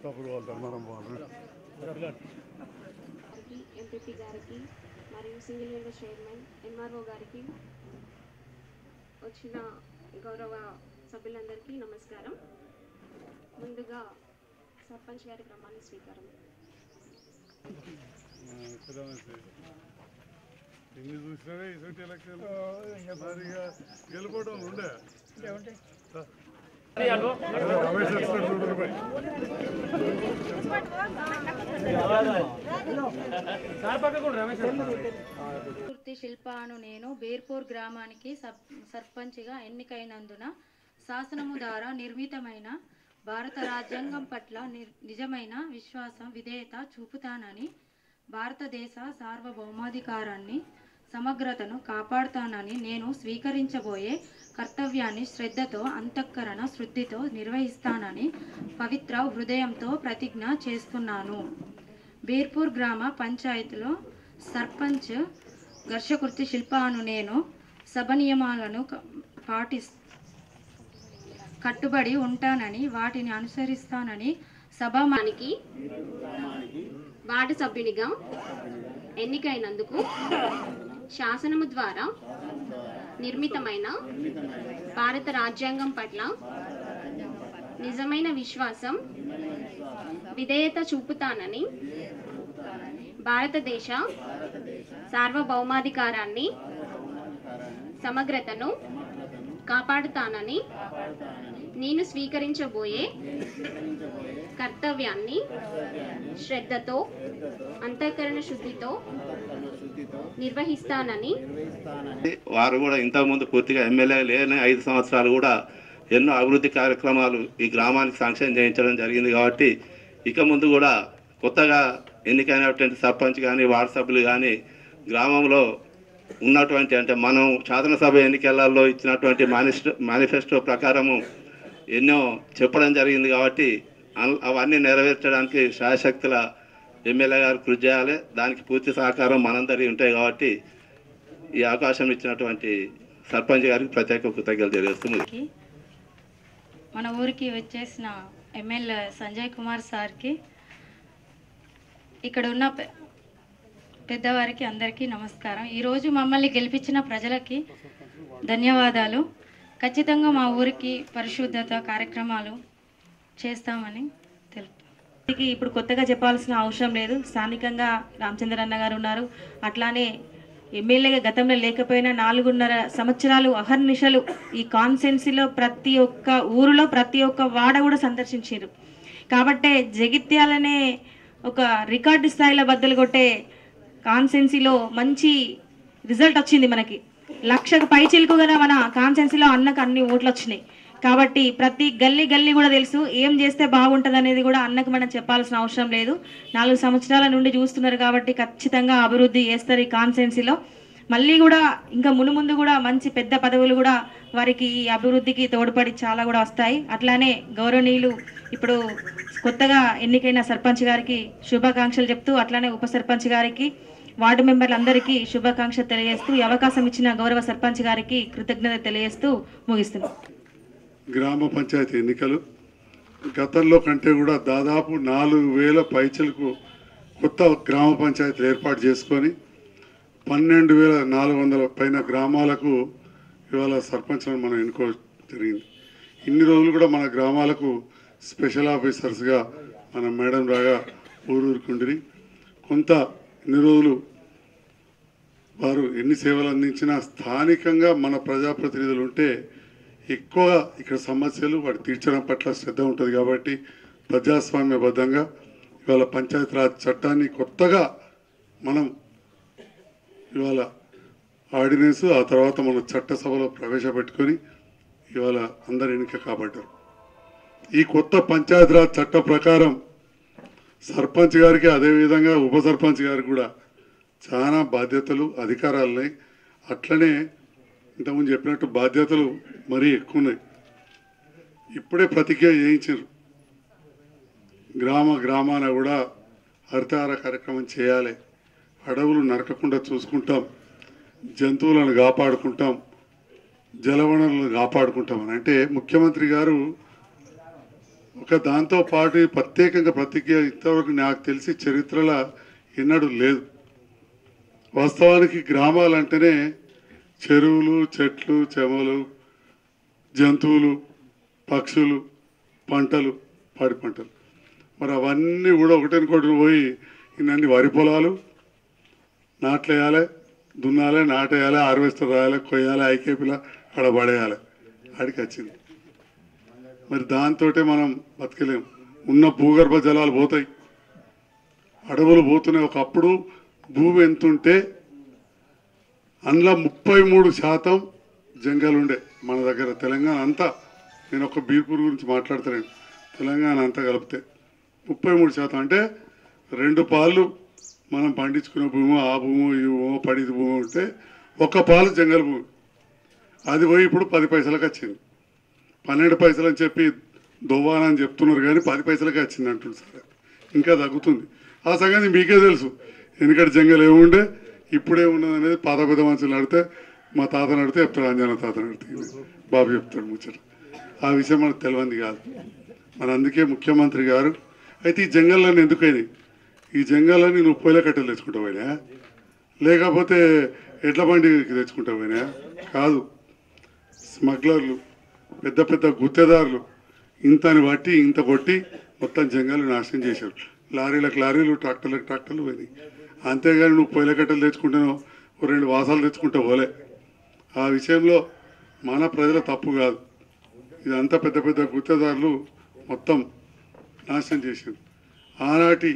కబురు వాళ్ళు ధర్మారం వాళ్ళు గారికి ఎంపీపీ గారికి మరియు సింగిల్ విండో చైర్మన్ ఎంఆర్ఓ గారికి వచ్చిన గౌరవ సభ్యులందరికీ నమస్కారం ముందుగా సర్పంచ్ గారి ప్రమాణ స్వీకారం ఎన్ని చూసినారే ఇటువంటి ఎలక్షన్ మరి ఇక గెలుపోవడం ఉండే రమేష్ వచ్చినట్టు చూడరు పోయి. పూర్తి శిల్ప అను నేను బేర్పూర్ గ్రామానికి సబ్ సర్పంచ్గా ఎన్నికైనందున శాసనము ద్వారా నిర్మితమైన భారత రాజ్యాంగం పట్ల నిర్- నిజమైన విశ్వాసం విధేయత చూపుతానని భారతదేశ సార్వభౌమాధికారాన్ని సమగ్రతను కాపాడుతానని నేను స్వీకరించబోయే కర్తవ్యాన్ని శ్రద్ధతో అంతఃకరణ శుద్ధితో నిర్వహిస్తానని పవిత్ర హృదయంతో ప్రతిజ్ఞ చేస్తున్నాను బీర్పూర్ గ్రామ పంచాయతీలో సర్పంచ్ ఘర్షకుర్తి శిల్పాను నేను సభ నియమాలను క- పాటిస్ కట్టుబడి ఉంటానని వాటిని అనుసరిస్తానని సభ మనకి వార్డు సభ్యునిగా ఎన్నికైనందుకు శాసనము ద్వారా నిర్మితమైన భారత రాజ్యాంగం పట్ల నిజమైన విశ్వాసం విధేయత చూపుతానని భారతదేశ సార్వభౌమాధికారాన్ని సమగ్రతను కాపాడుతానని నేను స్వీకరించబోయే కర్తవ్యాన్ని శ్రద్ధతో అంతఃకరణ శుద్ధితో నిర్వహిస్తానని వారు కూడా ఇంతకుముందు పూర్తిగా ఎమ్మెల్యే లేని ఐదు సంవత్సరాలు కూడా ఎన్నో అభివృద్ధి కార్యక్రమాలు ఈ గ్రామానికి శాంక్షన్ చేయించడం జరిగింది కాబట్టి ఇక ముందు కూడా కొత్తగా ఎన్నికైనటువంటి సర్పంచ్ కానీ వార్డు సభ్యులు కానీ గ్రామంలో ఉన్నటువంటి అంటే మనం శాసనసభ ఎన్నికలలో ఇచ్చినటువంటి మేనిఫెస్టో మేనిఫెస్టో ప్రకారము ఎన్నో చెప్పడం జరిగింది కాబట్టి అన్- అవన్నీ నెరవేర్చడానికి శాయశక్తుల ఎమ్మెల్యే గారు కృషి చేయాలి దానికి పూర్తి సహకారం మనందరి ఉంటాయి కాబట్టి ఈ అవకాశం ఇచ్చినటువంటి సర్పంచ్ గారికి ప్రత్యేక కృతజ్ఞతలు తెలియజేస్తుంది కి మన ఊరికి వచ్చేసిన ఎమ్మెల్యే సంజయ్ కుమార్ సార్కి ఇక్కడ ఉన్న పె- పెద్దవారికి అందరికీ నమస్కారం ఈరోజు మమ్మల్ని గెలిపించిన ప్రజలకి ధన్యవాదాలు ఖచ్చితంగా మా ఊరికి పరిశుద్ధత కార్యక్రమాలు చేస్తామని తెలుపు దీనికి ఇప్పుడు కొత్తగా చెప్పాల్సిన అవసరం లేదు స్థానికంగా రామచంద్ర అన్న గారు ఉన్నారు అట్లానే ఎమ్మెల్యేగా గతంలో లేకపోయినా నాలుగున్నర సంవత్సరాలు అహర్నిశలు ఈ కాన్సెన్సీలో ప్రతి ఒక్క ఊరిలో ప్రతి ఒక్క వాడ కూడా సందర్శించారు కాబట్టే జగిత్యాలనే ఒక రికార్డు స్థాయిలో బద్దలు కొట్టే కాన్సెన్సీలో మంచి రిజల్ట్ వచ్చింది మనకి లక్షకు పై చిలుకు కదా మన కాన్సెన్సీలో అన్నకు అన్ని ఓట్లు వచ్చినాయి కాబట్టి ప్రతి గల్లీ గల్లీ కూడా తెలుసు ఏం చేస్తే బాగుంటుంది అనేది కూడా అన్నకు మనం చెప్పాల్సిన అవసరం లేదు నాలుగు సంవత్సరాల నుండి చూస్తున్నారు కాబట్టి ఖచ్చితంగా అభివృద్ధి చేస్తారు ఈ కాన్సెన్సీలో మళ్ళీ కూడా ఇంకా మునుముందు కూడా మంచి పెద్ద పదవులు కూడా వారికి ఈ అభివృద్ధికి తోడ్పడి చాలా కూడా వస్తాయి అట్లానే గౌరవనీయులు ఇప్పుడు కొత్తగా ఎన్నికైన సర్పంచ్ గారికి శుభాకాంక్షలు చెప్తూ అట్లానే ఉప సర్పంచ్ గారికి వార్డు మెంబర్లందరికీ శుభాకాంక్షలు తెలియజేస్తూ ఈ అవకాశం ఇచ్చిన గౌరవ సర్పంచ్ గారికి కృతజ్ఞత తెలియజేస్తూ ముగిస్తున్నాం గ్రామ పంచాయతీ ఎన్నికలు గతంలో కంటే కూడా దాదాపు నాలుగు వేల పైచలకు కొత్త గ్రామ పంచాయతీలు ఏర్పాటు చేసుకొని పన్నెండు వేల నాలుగు వందల పైన గ్రామాలకు ఇవాళ సర్పంచ్లను మనం ఎన్నుకో జరిగింది ఇన్ని రోజులు కూడా మన గ్రామాలకు స్పెషల్ ఆఫీసర్స్గా మన మేడం రాగా ఊరూరుకుండిరి కొంత ఇన్ని రోజులు వారు ఎన్ని సేవలు అందించినా స్థానికంగా మన ప్రజాప్రతినిధులు ఉంటే ఎక్కువగా ఇక్కడ సమస్యలు వాటి తీర్చడం పట్ల శ్రద్ధ ఉంటుంది కాబట్టి ప్రజాస్వామ్యబద్ధంగా ఇవాళ పంచాయతీరాజ్ చట్టాన్ని కొత్తగా మనం ఇవాళ ఆర్డినెన్స్ ఆ తర్వాత మన చట్టసభలో ప్రవేశపెట్టుకొని ఇవాళ అందరు ఎన్నిక కాబట్టారు ఈ కొత్త పంచాయతీరాజ్ చట్ట ప్రకారం సర్పంచ్ గారికి అదేవిధంగా ఉప సర్పంచ్ గారికి కూడా చాలా బాధ్యతలు అధికారాలు ఉన్నాయి అట్లనే ఇంతకుముందు చెప్పినట్టు బాధ్యతలు మరీ ఎక్కువ ఉన్నాయి ఇప్పుడే ప్రతిజ్ఞ చేయించారు గ్రామ గ్రామాన కూడా హరితహార కార్యక్రమం చేయాలి అడవులు నరకకుండా చూసుకుంటాం జంతువులను కాపాడుకుంటాం జలవనరులను కాపాడుకుంటామని అంటే ముఖ్యమంత్రి గారు ఒక దాంతో పాటు ప్రత్యేకంగా ప్రతిజ్ఞ ఇంతవరకు నాకు తెలిసి చరిత్రలో ఎన్నడూ లేదు వాస్తవానికి గ్రామాలంటేనే చెరువులు చెట్లు చెమలు జంతువులు పక్షులు పంటలు పాడి పంటలు మరి అవన్నీ కూడా ఒకటినొకటి పోయి ఇన్ని వరి పొలాలు నాట్లేయాలి దున్నాలి నాటేయాలి హార్వెస్టర్ రాయాలి కొయ్యాలి ఐకేపీలా ఆడ పడేయాలి ఆడికి వచ్చింది మరి దాంతో మనం బతకలేం ఉన్న భూగర్భ జలాలు పోతాయి అడవులు పోతున్నాయి ఒకప్పుడు భూమి ఎంతుంటే అందులో ముప్పై మూడు శాతం జంగల్ ఉండే మన దగ్గర తెలంగాణ అంతా నేను ఒక బీర్పూర్ గురించి మాట్లాడతాను తెలంగాణ అంతా కలిపితే ముప్పై మూడు శాతం అంటే రెండు పాలు మనం పండించుకునే భూమి ఆ భూమి ఈ భూమి పడిది భూమి ఉంటే ఒక పాలు జంగల్ భూమి అది పోయి ఇప్పుడు పది పైసలకు వచ్చింది పన్నెండు పైసలు అని చెప్పి దువ్వానా అని చెప్తున్నారు కానీ పది పైసలకే వచ్చింది అంటుంది సార్ ఇంకా తగ్గుతుంది ఆ సంగతి మీకే తెలుసు ఎందుకంటే జంగల్ ఏముండే ఇప్పుడే ఉన్నది అనేది పాత పెద్ద మనుషులు నడితే మా తాత నడితే చెప్తాడు అంజనా తాత నడితే బాబు చెప్తాడు ముచ్చట ఆ విషయం మనకు తెలియంది కాదు మరి అందుకే ముఖ్యమంత్రి గారు అయితే ఈ జంగల్లోని ఎందుకైనాయి ఈ జంగల్లోని నువ్వు పొయ్యిల కట్టెలు తెచ్చుకుంటావు అయినా లేకపోతే ఎడ్ల బండి తెచ్చుకుంటావు అయినా కాదు స్మగ్లర్లు పెద్ద పెద్ద గుత్తేదారులు ఇంతని బట్టి ఇంత కొట్టి మొత్తం జంగాలు నాశనం చేశారు లారీలకు లారీలు ట్రాక్టర్లకు ట్రాక్టర్లు పోయినాయి అంతేగాని నువ్వు పొయ్యిల కట్టెలు తెచ్చుకుంటావు ఓ రెండు వాసాలు తెచ్చుకుంటే పోలే ఆ విషయంలో మన ప్రజల తప్పు కాదు ఇదంతా పెద్ద పెద్ద గుత్తేదారులు మొత్తం నాశనం చేశారు ఆనాటి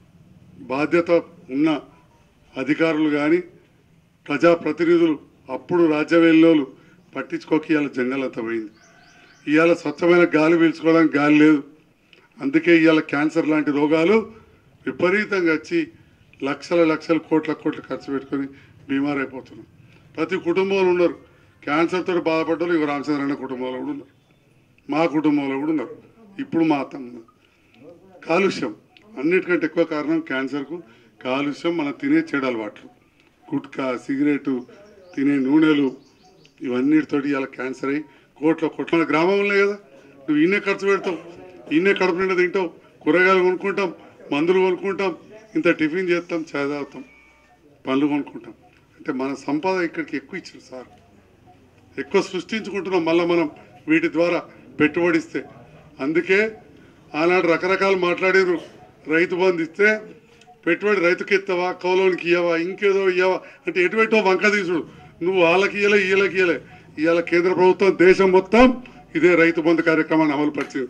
బాధ్యత ఉన్న అధికారులు కానీ ప్రజాప్రతినిధులు అప్పుడు రాజ్యవేళ్ళోళ్ళు పట్టించుకోక ఇవాళ జంగల్ అంతా పోయింది ఇవాళ స్వచ్ఛమైన గాలి పీల్చుకోవడానికి గాలి లేదు అందుకే ఇవాళ క్యాన్సర్ లాంటి రోగాలు విపరీతంగా వచ్చి లక్షల లక్షల కోట్ల కోట్లు ఖర్చు పెట్టుకొని బీమార్ అయిపోతున్నాం ప్రతి కుటుంబంలో ఉన్నారు క్యాన్సర్తో బాధపడ్డారు ఇక రామచంద్రన్న కుటుంబంలో కూడా ఉన్నారు మా కుటుంబంలో కూడా ఉన్నారు ఇప్పుడు మా అత్తమ్మ కాలుష్యం అన్నిటికంటే ఎక్కువ కారణం క్యాన్సర్కు కాలుష్యం మనం తినే చెడు అలవాట్లు గుట్కా సిగరెట్ తినే నూనెలు ఇవన్నిటితోటి ఇలా క్యాన్సర్ అయ్యి కోట్ల కోట్ల మన గ్రామంలో కదా నువ్వు ఇన్నే ఖర్చు పెడతావు ఇన్నే కడుపు నిండా తింటావు కూరగాయలు కొనుక్కుంటాం మందులు కొనుక్కుంటాం ఇంత టిఫిన్ చేస్తాం చాయ్ తాగుతాం పండ్లు కొనుక్కుంటాం అంటే మన సంపద ఇక్కడికి ఎక్కువ ఇచ్చారు సార్ ఎక్కువ సృష్టించుకుంటున్నాం మళ్ళీ మనం వీటి ద్వారా పెట్టుబడిస్తే అందుకే ఆనాడు రకరకాలు మాట్లాడారు రైతు బంధు ఇస్తే పెట్టుబడి రైతుకి ఇస్తావా కౌలోనికి ఇయ్యవా ఇంకేదో ఇయ్యవా అంటే ఎటువైటో వంక తీసుడు నువ్వు వాళ్ళకి ఇయ్యలే వీళ్ళకి ఇయ్యలే ఇవాళ కేంద్ర ప్రభుత్వం దేశం మొత్తం ఇదే రైతు బంధు కార్యక్రమాన్ని అమలు పరిచింది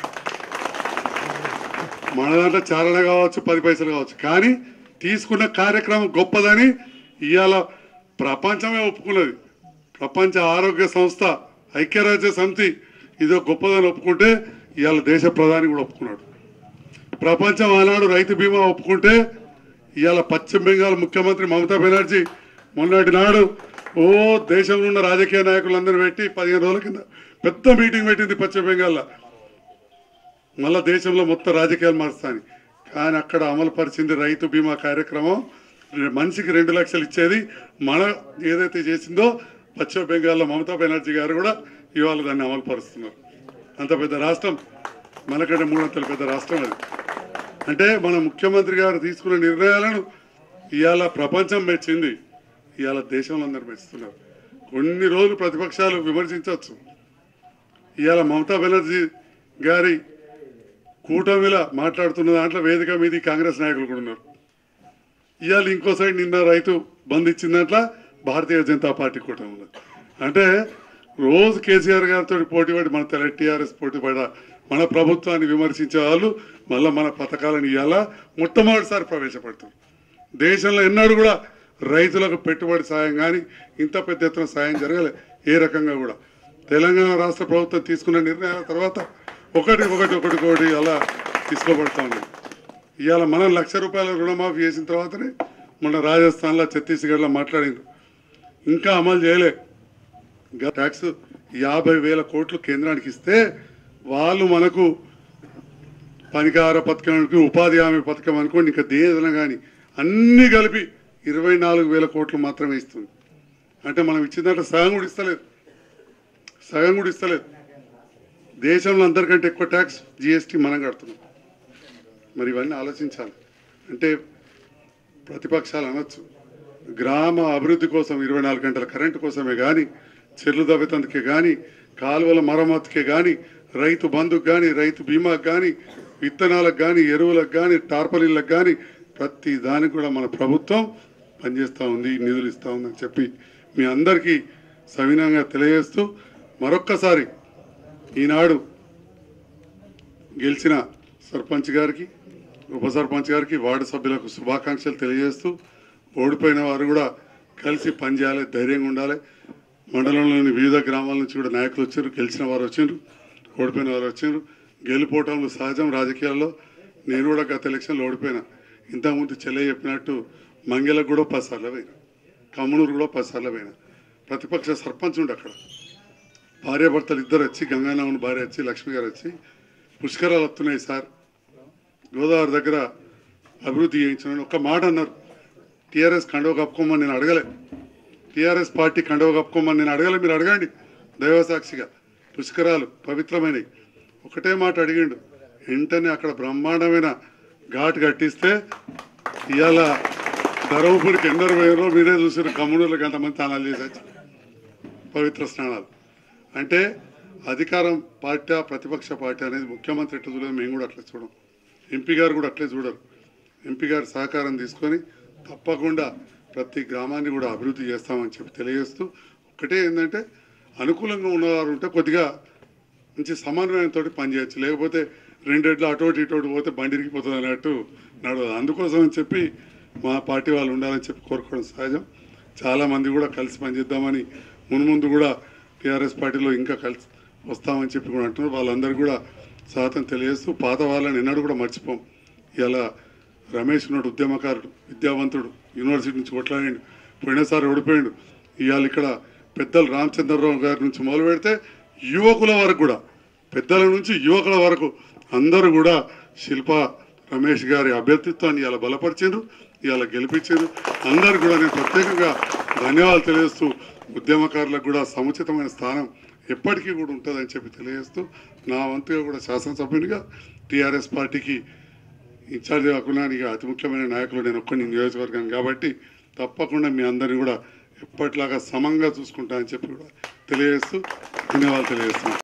మన దాంట్లో చారణ కావచ్చు పది పైసలు కావచ్చు కానీ తీసుకున్న కార్యక్రమం గొప్పదని ఇవాళ ప్రపంచమే ఒప్పుకున్నది ప్రపంచ ఆరోగ్య సంస్థ ఐక్యరాజ్య సమితి ఇదో గొప్పదని ఒప్పుకుంటే ఇవాళ దేశ ప్రధాని కూడా ఒప్పుకున్నాడు ప్రపంచం ఆనాడు రైతు బీమా ఒప్పుకుంటే ఇవాళ పశ్చిమ బెంగాల్ ముఖ్యమంత్రి మమతా బెనర్జీ మొన్నటి నాడు ఓ దేశంలో ఉన్న రాజకీయ నాయకులందరూ పెట్టి పదిహేను రోజుల కింద పెద్ద మీటింగ్ పెట్టింది పశ్చిమ బెంగాల్లో మళ్ళా దేశంలో మొత్తం రాజకీయాలు మారుస్తాను కానీ అక్కడ అమలు పరిచింది రైతు బీమా కార్యక్రమం మనిషికి రెండు లక్షలు ఇచ్చేది మన ఏదైతే చేసిందో పశ్చిమ బెంగాల్లో మమతా బెనర్జీ గారు కూడా ఇవాళ దాన్ని అమలు పరుస్తున్నారు అంత పెద్ద రాష్ట్రం మనకంటే మూడంతల పెద్ద రాష్ట్రం అది అంటే మన ముఖ్యమంత్రి గారు తీసుకున్న నిర్ణయాలను ఇవాళ ప్రపంచం మెచ్చింది ఇవాళ దేశంలో అందరూ మెచ్చుతున్నారు కొన్ని రోజులు ప్రతిపక్షాలు విమర్శించవచ్చు ఇవాళ మమతా బెనర్జీ గారి కూటమిలా మాట్లాడుతున్న దాంట్లో వేదిక మీది కాంగ్రెస్ నాయకులు కూడా ఉన్నారు ఇవాళ ఇంకో సైడ్ నిన్న రైతు బంద్ ఇచ్చిన దాంట్లో భారతీయ జనతా పార్టీ కూటమి ఉన్నది అంటే రోజు కేసీఆర్ గారితో పోటీ పడి మన తెల టీఆర్ఎస్ పోటీ పడ మన ప్రభుత్వాన్ని విమర్శించే వాళ్ళు మళ్ళీ మన పథకాలను ఇవాళ మొట్టమొదటిసారి ప్రవేశపెడతారు దేశంలో ఎన్నడూ కూడా రైతులకు పెట్టుబడి సాయం కానీ ఇంత పెద్ద ఎత్తున సాయం జరగలే ఏ రకంగా కూడా తెలంగాణ రాష్ట్ర ప్రభుత్వం తీసుకున్న నిర్ణయాల తర్వాత ఒకటి ఒకటి ఒకటి ఒకటి అలా తీసుకోబడతా ఉంది ఇవాళ మనం లక్ష రూపాయల రుణమాఫీ చేసిన తర్వాతనే మొన్న రాజస్థాన్లో ఛత్తీస్గఢ్లో మాట్లాడింది ఇంకా అమలు చేయలే ఇంకా ట్యాక్స్ యాభై వేల కోట్లు కేంద్రానికి ఇస్తే వాళ్ళు మనకు పనికార పథకానికి ఉపాధి హామీ పథకం అనుకోండి ఇంకా దేదన కానీ అన్నీ కలిపి ఇరవై నాలుగు వేల కోట్లు మాత్రమే ఇస్తుంది అంటే మనం ఇచ్చిందంటే సగం కూడా ఇస్తలేదు సగం కూడా ఇస్తలేదు దేశంలో అందరికంటే ఎక్కువ ట్యాక్స్ జిఎస్టీ మనం కడుతున్నాం మరి ఇవన్నీ ఆలోచించాలి అంటే ప్రతిపక్షాలు అనొచ్చు గ్రామ అభివృద్ధి కోసం ఇరవై నాలుగు గంటల కరెంటు కోసమే కానీ చెర్లు దవ్వతందుకే కానీ కాలువల మరమ్మతుకే కానీ రైతు బంధుకు కానీ రైతు బీమాకు కానీ విత్తనాలకు కానీ ఎరువులకు కానీ టార్పలిన్లకు కానీ ప్రతి దానికి కూడా మన ప్రభుత్వం పనిచేస్తూ ఉంది నిధులు ఇస్తూ ఉందని చెప్పి మీ అందరికీ సవినంగా తెలియజేస్తూ మరొక్కసారి ఈనాడు గెలిచిన సర్పంచ్ గారికి ఉప సర్పంచ్ గారికి వార్డు సభ్యులకు శుభాకాంక్షలు తెలియజేస్తూ ఓడిపోయిన వారు కూడా కలిసి పనిచేయాలి ధైర్యంగా ఉండాలి మండలంలోని వివిధ గ్రామాల నుంచి కూడా నాయకులు వచ్చారు గెలిచిన వారు వచ్చారు ఓడిపోయిన వారు వచ్చారు గెలుపోవటంలో సహజం రాజకీయాల్లో నేను కూడా గత ఎలక్షన్లో ఓడిపోయినా ఇంతకుముందు చెల్లె చెప్పినట్టు మంగళకు కూడా పది సార్లు పోయినా కమ్మనూరు కూడా పది సార్లు పోయినా ప్రతిపక్ష సర్పంచ్ ఉండే అక్కడ భార్యాభర్తలు ఇద్దరు వచ్చి గంగానామన్ భార్య వచ్చి లక్ష్మి గారు వచ్చి పుష్కరాలు వస్తున్నాయి సార్ గోదావరి దగ్గర అభివృద్ధి చేయించిన ఒక్క మాట అన్నారు టీఆర్ఎస్ కండవ కప్పుకోమని నేను అడగలే టీఆర్ఎస్ పార్టీ కండవ కప్పుకోమని నేను అడగలే మీరు అడగండి దైవసాక్షిగా పుష్కరాలు పవిత్రమైనవి ఒకటే మాట అడిగిండు వెంటనే అక్కడ బ్రహ్మాండమైన ఘాట్ కట్టిస్తే ఇవాళ ధర్మపురికి ఎందరు వేయరో మీరే చూసారు కమ్మునులకు అంతమంది తానాలు చేసొచ్చు పవిత్ర స్నానాలు అంటే అధికారం పార్టీ ప్రతిపక్ష పార్టీ అనేది ముఖ్యమంత్రి ఎట్లా చూడదు మేము కూడా అట్లా చూడం ఎంపీ గారు కూడా అట్లే చూడరు ఎంపీ గారి సహకారం తీసుకొని తప్పకుండా ప్రతి గ్రామాన్ని కూడా అభివృద్ధి చేస్తామని చెప్పి తెలియజేస్తూ ఒకటే ఏంటంటే అనుకూలంగా ఉన్నవారు ఉంటే కొద్దిగా మంచి సమన్వయంతో పనిచేయచ్చు లేకపోతే రెండేళ్ళు అటోటి ఇటోటి పోతే బండి ఇరిగిపోతుంది అన్నట్టు నడవదు అందుకోసం అని చెప్పి మా పార్టీ వాళ్ళు ఉండాలని చెప్పి కోరుకోవడం సహజం చాలామంది కూడా కలిసి పనిచేద్దామని మున్ముందు కూడా టీఆర్ఎస్ పార్టీలో ఇంకా కలిసి వస్తామని చెప్పి కూడా అంటున్నారు వాళ్ళందరూ కూడా స్వాగతం తెలియజేస్తూ పాత వాళ్ళని ఎన్నడూ కూడా మర్చిపోం ఇలా రమేష్ ఉన్నాడు ఉద్యమకారుడు విద్యావంతుడు యూనివర్సిటీ నుంచి కొట్లాడిండు పోయినసారి ఓడిపోయిండు ఇవాళ ఇక్కడ పెద్దలు రామచంద్రరావు గారి నుంచి మొదలు పెడితే యువకుల వరకు కూడా పెద్దల నుంచి యువకుల వరకు అందరూ కూడా శిల్ప రమేష్ గారి అభ్యర్థిత్వాన్ని ఇలా బలపరిచారు ఇవాళ గెలిపించారు అందరు కూడా నేను ప్రత్యేకంగా ధన్యవాదాలు తెలియజేస్తూ ఉద్యమకారులకు కూడా సముచితమైన స్థానం ఎప్పటికీ కూడా ఉంటుందని చెప్పి తెలియజేస్తూ నా వంతుగా కూడా శాసనసభ్యునిగా టీఆర్ఎస్ పార్టీకి ఇన్ఛార్జ్ కాకుండా ఇక అతి ముఖ్యమైన నాయకులు నేను ఒక్కని నియోజకవర్గం కాబట్టి తప్పకుండా మీ అందరిని కూడా ఎప్పటిలాగా సమంగా చూసుకుంటా అని చెప్పి కూడా తెలియజేస్తూ ధన్యవాదాలు తెలియజేస్తున్నాను